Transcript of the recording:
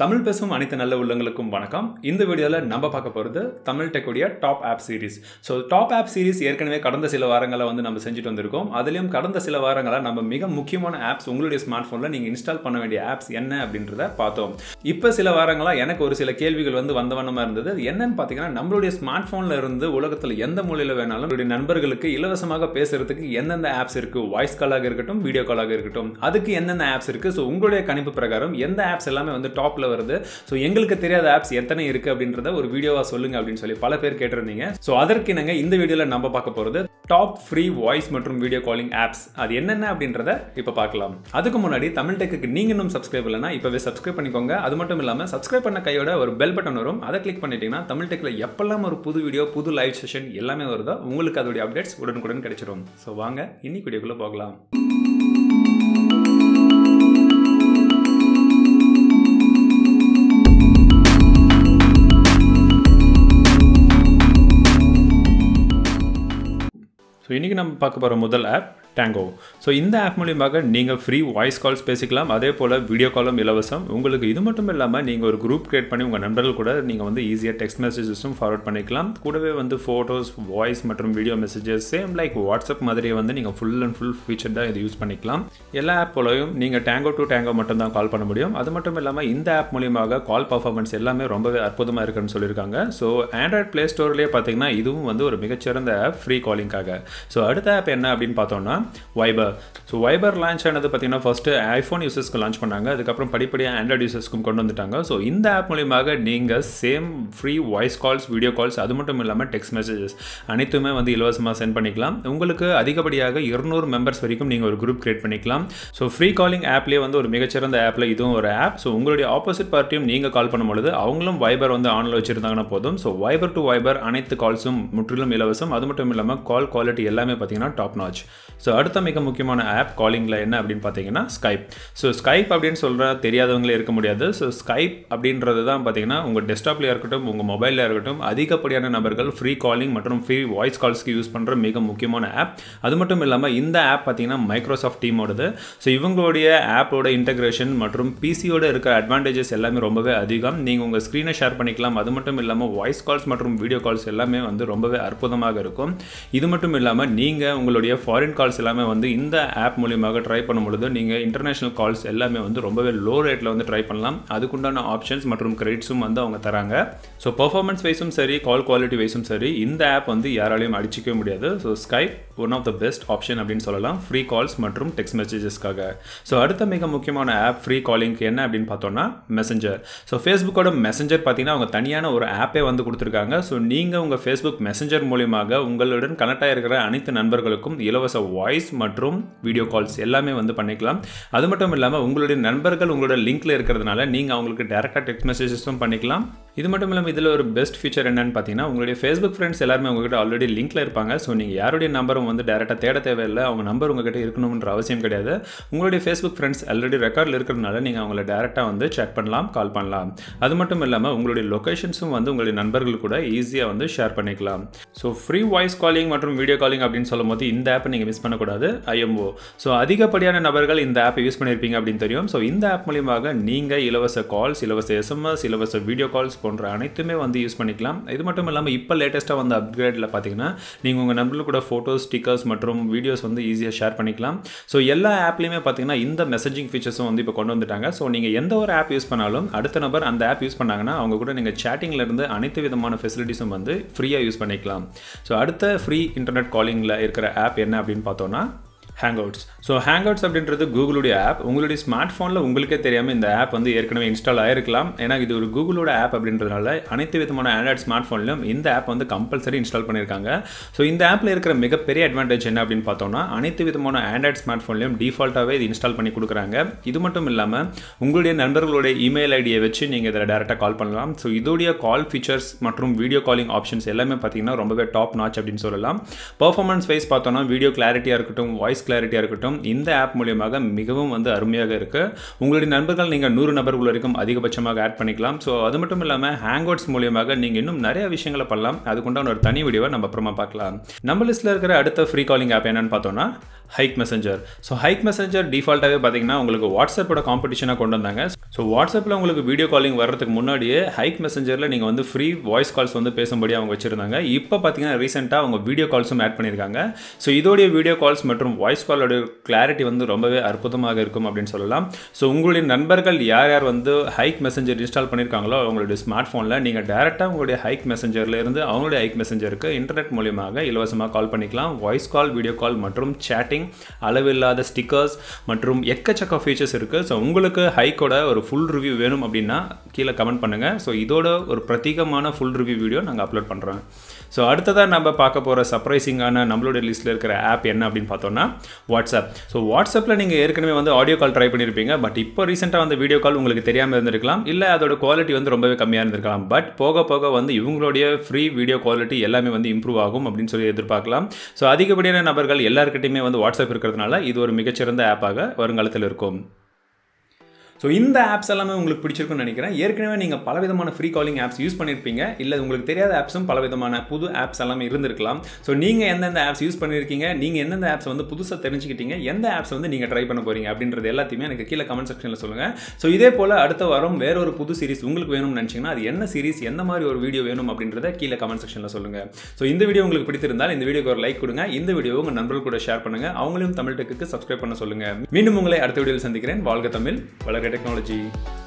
தமிழ் பேசும் அனைத்து நல்ல உள்ளங்களுக்கும் வணக்கம் இந்த வீடியோவில் நம்ம பார்க்க போகிறது தமிழ் டெக்குடைய top app series so top app series ஏற்கனவே கடந்த சில வாரங்களை வந்து நம்ம செஞ்சுட்டு வந்திருக்கோம் அதுலேயும் கடந்த சில வாரங்களாக நம்ம மிக முக்கியமான ஆப்ஸ் உங்களுடைய ஸ்மார்ட் ஃபோனில் நீங்கள் இன்ஸ்டால் பண்ண வேண்டிய ஆப்ஸ் என்ன அப்படின்றத பார்த்தோம் இப்போ சில வாரங்களாக எனக்கு ஒரு சில கேள்விகள் வந்து வந்த வண்ணமாக இருந்தது அது என்னன்னு பார்த்தீங்கன்னா நம்மளுடைய ஸ்மார்ட் ஃபோனில் இருந்து உலகத்தில் எந்த மூலையில் வேணாலும் நம்மளுடைய நண்பர்களுக்கு இலவசமாக பேசுறதுக்கு எந்தெந்த ஆப்ஸ் இருக்குது வாய்ஸ் காலாக இருக்கட்டும் வீடியோ காலாக இருக்கட்டும் அதுக்கு எந்தெந்த ஆப்ஸ் இருக்குது ஸோ உங்களுடைய கணிப்பு பிரகாரம் எந்த ஆப்ஸ் எல்லாமே வந்து டாப்பில் வருது ஸோ எங்களுக்கு தெரியாத ஆப்ஸ் எத்தனை இருக்குது அப்படின்றத ஒரு வீடியோவாக சொல்லுங்க அப்படின்னு சொல்லி பல பேர் கேட்டிருந்தீங்க ஸோ அதற்கு நாங்கள் இந்த வீடியோவில் நம்ம பார்க்க போகிறது டாப் ஃப்ரீ வாய்ஸ் மற்றும் வீடியோ காலிங் ஆப்ஸ் அது என்னென்ன அப்படின்றத இப்போ பார்க்கலாம் அதுக்கு முன்னாடி தமிழ் டெக்கு நீங்கள் இன்னும் சப்ஸ்கிரைப் இல்லைனா இப்போவே சப்ஸ்கிரைப் பண்ணிக்கோங்க அது மட்டும் இல்லாமல் சப்ஸ்கிரைப் பண்ண கையோட ஒரு பெல் பட்டன் வரும் அதை கிளிக் பண்ணிட்டீங்கன்னா தமிழ் டெக்கில் எப்பெல்லாம் ஒரு புது வீடியோ புது லைவ் செஷன் எல்லாமே வருதோ உங்களுக்கு அதோடைய அப்டேட்ஸ் உடனுக்குடன் கிடைச்சிடும் ஸோ வாங்க இன்னைக்கு வீடியோக்குள்ளே போகலாம் ஸோ இன்றைக்கி நம்ம பார்க்க போகிற முதல் ஆப் டேங்கோ ஸோ இந்த ஆப் மூலியமாக நீங்கள் ஃப்ரீ வாய்ஸ் கால்ஸ் பேசிக்கலாம் அதே போல் வீடியோ காலும் இலவசம் உங்களுக்கு இது மட்டும் இல்லாமல் நீங்கள் ஒரு குரூப் க்ரியேட் பண்ணி உங்கள் நண்பர்கள் கூட நீங்கள் வந்து ஈஸியாக டெக்ஸ்ட் மெசேஜஸும் ஃபார்வர்ட் பண்ணிக்கலாம் கூடவே வந்து ஃபோட்டோஸ் வாய்ஸ் மற்றும் video messages same like WhatsApp மாதிரியே வந்து நீங்கள் ஃபுல் அண்ட் ஃபுல் ஃபீச்சர் தான் இது யூஸ் பண்ணிக்கலாம் எல்லா ஆப் போலையும் நீங்கள் டேங்கோ டு டேங்கோ மட்டும் தான் கால் பண்ண முடியும் அது மட்டும் இல்லாமல் இந்த ஆப் மூலியமாக கால் பர்ஃபார்மன்ஸ் எல்லாமே ரொம்பவே அற்புதமாக இருக்குன்னு சொல்லியிருக்காங்க ஸோ ஆண்ட்ராய்ட் ப்ளே ஸ்டோர்லேயே பார்த்தீங்கன்னா இதுவும் வந்து ஒரு மிகச்சிறந்த ஆப் ஃப்ரீ காலிங்காக ஸோ அடுத்த ஆப் என்ன அப்படின்னு பார்த்தோம்னா வைபர் ஸோ வைபர் லான்ச் ஆனது பார்த்தீங்கன்னா ஃபஸ்ட்டு ஐஃபோன் யூசர்ஸ்க்கு லான்ச் பண்ணாங்க அதுக்கப்புறம் படிப்படியாக ஆண்ட்ராய்டு யூசர்ஸ்க்கும் கொண்டு வந்துட்டாங்க ஸோ இந்த ஆப் மூலியமாக நீங்கள் same free voice calls video calls அது மட்டும் இல்லாமல் டெக்ஸ்ட் மெசேஜஸ் அனைத்துமே வந்து இலவசமாக சென்ட் பண்ணிக்கலாம் உங்களுக்கு அதிகப்படியாக இருநூறு மெம்பர்ஸ் வரைக்கும் நீங்கள் ஒரு குரூப் கிரியேட் பண்ணிக்கலாம் ஸோ ஃப்ரீ காலிங் ஆப்லேயே வந்து ஒரு மிகச்சிறந்த ஆப்பில் இதுவும் ஒரு ஆப் ஸோ உங்களுடைய ஆப்போசிட் பார்ட்டியும் நீங்கள் கால் பண்ணும்பொழுது அவங்களும் வைபர் வந்து ஆனில் வச்சுருந்தாங்கன்னா போதும் ஸோ வைபர் டு வைபர் அனைத்து கால்ஸும் முற்றிலும் இலவசம் அது மட்டும் இல்லாமல் கால் குவாலிட்டி எல்லாமே பார்த்தீங்கன்னா டாப் நாச் ஸோ அடுத்த மிக முக்கியமான ஆப் காலிங்கில் என்ன அப்படின்னு பார்த்தீங்கன்னா ஸ்கைப் ஸோ ஸ்கைப் அப்படின்னு சொல்கிற தெரியாதவங்களே இருக்க முடியாது ஸோ ஸ்கைப் அப்படின்றது தான் பார்த்தீங்கன்னா உங்கள் டெஸ்க்டாப்லேயே இருக்கட்டும் உங்கள் மொபைலில் இருக்கட்டும் அதிகப்படியான நபர்கள் ஃப்ரீ காலிங் மற்றும் ஃப்ரீ வாய்ஸ் கால்ஸ்க்கு யூஸ் பண்ணுற மிக முக்கியமான ஆப் அது மட்டும் இல்லாமல் இந்த ஆப் பார்த்தீங்கன்னா மைக்ரோசாஃப்ட் டீமோடது ஸோ இவங்களுடைய ஆப்போட இன்டகிரேஷன் மற்றும் பிசியோட இருக்க அட்வான்டேஜஸ் எல்லாமே ரொம்பவே அதிகம் நீங்கள் உங்கள் ஸ்க்ரீனை ஷேர் பண்ணிக்கலாம் அது மட்டும் இல்லாமல் வாய்ஸ் கால்ஸ் மற்றும் வீடியோ கால்ஸ் எல்லாமே வந்து ரொம்பவே அற்புதமாக இருக்கும் இது மட்டும் இல்லாமல் நீங்கள் உங்களுடைய ஃபாரின் கால்ஸ் எல்லாமே வந்து இந்த ஆப் மூலியமாக ட்ரை பண்ணும் பொழுது நீங்கள் இன்டர்நேஷனல் கால்ஸ் எல்லாமே வந்து ரொம்பவே லோ ரேட்டில் வந்து ட்ரை பண்ணலாம் அதுக்குண்டான ஆப்ஷன்ஸ் மற்றும் கிரெடிட்ஸும் வந்து அவங்க தராங்க ஸோ பர்ஃபார்மன்ஸ் வைஸும் சரி கால் குவாலிட்டி வைஸும் சரி இந்த ஆப் வந்து யாராலையும் அடிச்சிக்கவே முடியாது so Skype one of the best option அப்படின்னு சொல்லலாம் ஃப்ரீ கால்ஸ் மற்றும் டெக்ஸ்ட் மெசேஜஸ்க்காக ஸோ அடுத்த மிக முக்கியமான ஆப் ஃப்ரீ காலிங்க்கு என்ன அப்படின்னு பார்த்தோம்னா மெசஞ்சர் ஸோ ஃபேஸ்புக்கோட மெசஞ்சர் பார்த்தீங்கன்னா அவங்க தனியான ஒரு ஆப்பே வந்து கொடுத்துருக்காங்க ஸோ நீங்கள் உங்கள் ஃபேஸ்புக் மெசஞ்சர் மூலியமாக உங்களுடன் கனெக்ட் ஆகிருக்கிற அனைத்து நண்பர்களுக்கும் இலவச வாய்ஸ் மற்றும் வீடியோ கால்ஸ் எல்லாமே வந்து பண்ணிக்கலாம் அது மட்டும் இல்லாமல் உங்களுடைய நண்பர்கள் உங்களோட லிங்க்ல இருக்கிறதுனால நீங்கள் அவங்களுக்கு டேரெக்டாக டெக்ஸ்ட் மெசேஜஸும் பண்ணிக்கலாம் இது மட்டும் இல்லாமல் இதில் ஒரு பெஸ்ட் ஃபீச்சர் என்னன்னு பார்த்தீங்கன்னா உங்களுடைய ஃபேஸ்புக் ஃப்ரெண்ட்ஸ் எல்லாருமே உங்ககிட்ட ஆல்ரெடி லிங்க்ல இருப்பாங்க ஸோ நீங்கள் யாருடைய நம்பரும் வந்து டேரெக்டாக தேட தேவையில்லை அவங்க நம்பர் உங்ககிட்ட இருக்கணும்ன்ற அவசியம் கிடையாது உங்களுடைய ஃபேஸ்புக் ஃப்ரெண்ட்ஸ் ஆல்ரெடி ரெக்கார்டில் இருக்கிறதுனால நீங்கள் அவங்கள டேரெக்டாக வந்து சேட் பண்ணலாம் கால் பண்ணலாம் அது மட்டும் இல்லாமல் உங்களுடைய லொக்கேஷன்ஸும் வந்து உங்களுடைய நண்பர்கள் கூட ஈஸியாக வந்து ஷேர் பண்ணிக்கலாம் ஸோ ஃப்ரீ வாய்ஸ் காலிங் மற்றும் வீடியோ காலிங் அப்படின்னு சொல்லும் போது இந்த ஆப்பை நீங்கள் மிஸ் பண்ணக்கூடாது ஐஎம்ஓ ஸோ அதிகப்படியான நபர்கள் இந்த ஆப்பை யூஸ் பண்ணியிருப்பீங்க அப்படின்னு தெரியும் ஸோ இந்த ஆப் மூலியமாக நீங்கள் இலவச கால்ஸ் இலவச எஸ்எம்எஸ் இலவச வீடியோ கால்ஸ் போன்ற அனைத்துமே வந்து யூஸ் பண்ணிக்கலாம் இது மட்டும் இல்லாமல் இப்போ லேட்டஸ்ட்டாக வந்த அப்கிரேடில் பார்த்தீங்கன்னா நீங்கள் உங்கள் நண்பர்கள் கூட ஃபோட்டோஸ் ஸ்டிக்கர்ஸ் மற்றும் வீடியோஸ் வந்து ஈஸியாக ஷேர் பண்ணிக்கலாம் ஸோ எல்லா ஆப்லேயுமே பார்த்தீங்கன்னா இந்த மெசேஜிங் ஃபீச்சர்ஸும் வந்து இப்போ கொண்டு வந்துட்டாங்க ஸோ நீங்கள் எந்த ஒரு ஆப் யூஸ் பண்ணாலும் அடுத்த நபர் அந்த ஆப் யூஸ் பண்ணாங்கன்னா அவங்க கூட நீங்கள் சேட்டிங்லேருந்து அனைத்து விதமான ஃபெசிலிட்டிஸும் வந்து ஃப்ரீயாக யூஸ் பண்ணிக்கலாம் ஸோ அடுத்த ஃப்ரீ இன்டர்நெட் காலிங்கில் இருக்கிற ஆப் என்ன அப்படின்னு பார்த்தோன்னா ஹேங்அவுட்ஸ் ஸோ ஹேங்அவுட்ஸ் அப்படின்றது கூகுளுடைய ஆப் உங்களுடைய ஸ்மார்ட் ஃபோனில் உங்களுக்கே தெரியாமல் இந்த ஆப் வந்து ஏற்கனவே இன்ஸ்டால் ஆகிருக்கலாம் ஏன்னா இது ஒரு கூகுளோட ஆப் அப்படின்றதுனால அனைத்து விதமான ஆண்ட்ராய்ட் ஸ்மார்ட் ஃபோன்லையும் இந்த ஆப் வந்து கம்பல்சரி இன்ஸ்டால் பண்ணியிருக்காங்க ஸோ இந்த ஆப்பில் இருக்கிற மிகப்பெரிய அட்வான்டேஜ் என்ன அப்படின்னு பார்த்தோம்னா அனைத்து விதமான ஆண்ட்ராய்ட் ஸ்மார்ட் ஃபோன்லையும் டிஃபால்ட்டாகவே இது இன்ஸ்டால் பண்ணி கொடுக்குறாங்க இது மட்டும் இல்லாமல் உங்களுடைய நண்பர்களுடைய இமெயில் ஐடியை வச்சு நீங்கள் இதில் டேரெக்டாக கால் பண்ணலாம் ஸோ இதோடைய கால் ஃபீச்சர்ஸ் மற்றும் வீடியோ காலிங் ஆப்ஷன்ஸ் எல்லாமே பார்த்தீங்கன்னா ரொம்பவே டாப் நாச் அப்படின்னு சொல்லலாம் பர்ஃபார்மன்ஸ் வைஸ் பார்த்தோம்னா வீடியோ கிளாரிட்டியாக இருக்கட்டும் வாய்ஸ் கிளாரிட்டியாக இருக்கட்டும் இந்த ஆப் மூலியமாக மிகவும் வந்து அருமையாக இருக்குது உங்களுடைய நண்பர்கள் நீங்கள் நூறு நபர்கள் வரைக்கும் அதிகபட்சமாக ஆட் பண்ணிக்கலாம் ஸோ அது மட்டும் இல்லாமல் ஹேங்அவுட்ஸ் மூலியமாக நீங்கள் இன்னும் நிறைய விஷயங்களை பண்ணலாம் அதுக்குண்டான ஒரு தனி வீடியோவை நம்ம அப்புறமா பார்க்கலாம் நம்ம லிஸ்ட்டில் இருக்கிற அடுத்த ஃப்ரீ காலிங் ஆப் என்னன்னு பார்த்தோம்னா Hike Messenger so Hike Messenger டிஃபால்ட்டாகவே பார்த்தீங்கன்னா உங்களுக்கு வாட்ஸ்அப்போட காம்படிஷனாக கொண்டு வந்தாங்க ஸோ வாட்ஸ்அப்பில் உங்களுக்கு வீடியோ காலிங் வர்றதுக்கு முன்னாடியே ஹைக் மெசஞ்சரில் நீங்கள் வந்து ஃப்ரீ வாய்ஸ் கால்ஸ் வந்து பேசும்படி அவங்க வச்சுருந்தாங்க இப்போ பார்த்தீங்கன்னா ரீசெண்டாக அவங்க வீடியோ கால்ஸும் ஆட் பண்ணியிருக்காங்க ஸோ இதோடைய வீடியோ கால்ஸ் மற்றும் வாய்ஸ் காலோட கிளாரிட்டி வந்து ரொம்பவே அற்புதமாக இருக்கும் அப்படின்னு சொல்லலாம் ஸோ உங்களுடைய நண்பர்கள் யார் யார் வந்து ஹைக் மெசஞ்சர் இன்ஸ்டால் பண்ணியிருக்காங்களோ அவங்களுடைய ஸ்மார்ட் ஃபோனில் நீங்கள் டேரெக்டாக உங்களுடைய ஹைக் மெசஞ்சரில் இருந்து அவங்களுடைய ஹைக் மெசஞ்சருக்கு இன்டர்நெட் மூலியமாக இலவசமாக கால் பண்ணிக்கலாம் வாய்ஸ் கால் வீடியோ கால் மற்றும் சேட்டிங் அளவில்லாத ஸ்டிக்கர்ஸ் மற்றும் எக்கச்சக்க ஃபீச்சர்ஸ் இருக்குது ஸோ உங்களுக்கு ஹைக்கோட ஒரு ஃபுல் ரிவ்யூ வேணும் அப்படின்னா கீழே கமெண்ட் பண்ணுங்கள் ஸோ இதோட ஒரு பிரத்யேகமான ஃபுல் ரிவ்யூ வீடியோ நாங்கள் அப்லோட் பண்ணுறோம் ஸோ அடுத்ததாக நம்ம பார்க்க போகிற சர்ப்ரைசிங்கான நம்மளுடைய லிஸ்ட்டில் இருக்கிற ஆப் என்ன அப்படின்னு பார்த்தோம்னா வாட்ஸ்அப் ஸோ வாட்ஸ்அப்பில் நீங்கள் ஏற்கனவே வந்து ஆடியோ கால் ட்ரை பண்ணியிருப்பீங்க பட் இப்போ ரீசெண்டாக வந்து வீடியோ கால் உங்களுக்கு தெரியாமல் இருந்திருக்கலாம் இல்லை அதோட குவாலிட்டி வந்து ரொம்பவே கம்மியாக இருந்திருக்கலாம் பட் போக போக வந்து இவங்களுடைய ஃப்ரீ வீடியோ குவாலிட்டி எல்லாமே வந்து இம்ப்ரூவ் ஆகும் அப்படின்னு சொல்லி எதிர்பார்க்கலாம் ஸோ அதிகப்படியான நபர்கள் எல்லாருக்கிட்டையுமே வந்து வாட்ஸ்அப் இருக்கிறதுனால இது ஒரு மிகச்சிறந்த ஆப்பாக வருங்காலத்தில் இருக்கும் ஸோ இந்த ஆப்ஸ் எல்லாமே உங்களுக்கு பிடிச்சிருக்குன்னு நினைக்கிறேன் ஏற்கனவே நீங்கள் பலவிதமான ஃப்ரீ காலிங் ஆப்ஸ் யூஸ் பண்ணியிருப்பீங்க இல்லை உங்களுக்கு தெரியாத ஆப்ஸும் பலவிதமான புது ஆப்ஸ் எல்லாமே இருந்திருக்கலாம் ஸோ நீங்கள் எந்தெந்த ஆப்ஸ் யூஸ் பண்ணியிருக்கீங்க நீங்கள் எந்தெந்த ஆப்ஸ் வந்து புதுசாக தெரிஞ்சுக்கிட்டீங்க எந்த ஆப்ஸ் வந்து நீங்கள் ட்ரை பண்ண போகிறீங்க அப்படின்றது எல்லாத்தையுமே எனக்கு கீழே கமெண்ட் செக்ஷனில் சொல்லுங்கள் ஸோ இதே போல் அடுத்த வாரம் வேற ஒரு புது சீரிஸ் உங்களுக்கு வேணும்னு நினச்சிங்கன்னா அது என்ன சீரிஸ் எந்த மாதிரி ஒரு வீடியோ வேணும் அப்படின்றத கீழே கமெண்ட் செக்ஷனில் சொல்லுங்கள் ஸோ இந்த வீடியோ உங்களுக்கு பிடித்திருந்தால் இந்த வீடியோக்கு ஒரு லைக் கொடுங்க இந்த வீடியோ உங்கள் நண்பர்கள் கூட ஷேர் பண்ணுங்கள் அவங்களையும் தமிழ் டெக்குக்கு சப்ஸ்கிரைப் பண்ண சொல்லுங்கள் மீண்டும் உங்களை அடுத்த வீடியோவில் சந்திக்கிறேன் வாழ்க தமிழ் வளர்க டெக்னாலஜி